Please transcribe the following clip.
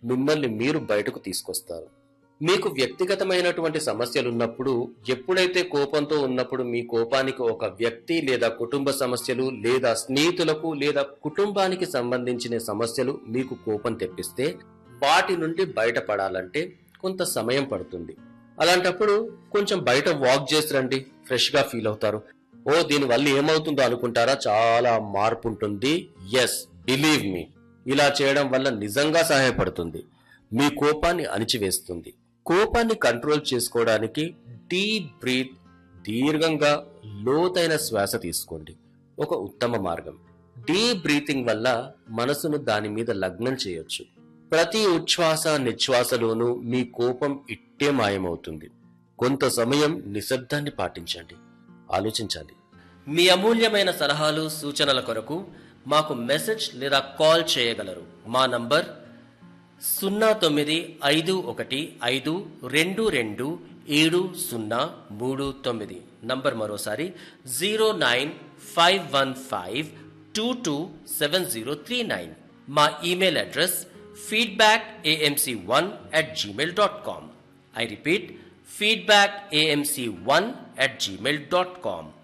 మిమ్మల్ని మీరు బయటకు తీసుకొస్తారు మీకు వ్యక్తిగతమైనటువంటి సమస్యలున్నప్పుడు ఎప్పుడైతే కోపంతో ఉన్నప్పుడు మీ కోపానికి ఒక వ్యక్తి లేదా కుటుంబ సమస్యలు లేదా స్నేహితులకు లేదా కుటుంబానికి సంబంధించిన సమస్యలు మీకు కోపం తెప్పిస్తే వాటి నుండి బయటపడాలంటే కొంత సమయం పడుతుంది అలాంటప్పుడు కొంచెం బయట వాక్ చేసి రండి ఫ్రెష్ గా ఫీల్ అవుతారు ఓ దీని వల్ల ఏమవుతుందో అనుకుంటారా చాలా మార్పు ఉంటుంది ఎస్ బిలీవ్ మీ ఇలా చేయడం వల్ల నిజంగా సహాయపడుతుంది మీ కోపాన్ని అణిచివేస్తుంది కోపాన్ని కంట్రోల్ చేసుకోవడానికి డీప్ బ్రీత్ దీర్ఘంగా లోతైన శ్వాస తీసుకోండి ఒక ఉత్తమ మార్గం డీప్ బ్రీతింగ్ వల్ల మనసును దాని మీద లగ్నం చేయొచ్చు ప్రతి ఉచ్ఛ్వాస నిశ్వాసలోనూ మీ కోపం ఇట్టే మాయమవుతుంది కొంత సమయం నిశ్శబ్దాన్ని పాటించండి ఆలోచించాలి మీ అమూల్యమైన సలహాలు సూచనల కొరకు మాకు మెసేజ్ లేదా కాల్ చేయగలరు మా నంబర్ సున్నా తొమ్మిది ఐదు ఒకటి ఐదు రెండు రెండు ఏడు సున్నా మూడు తొమ్మిది నంబర్ మరోసారి zero nine five one five two two seven zero three nine మా email address feedback AMC one at Gmail dot com I repeat feedback AMC one at Gmail dot com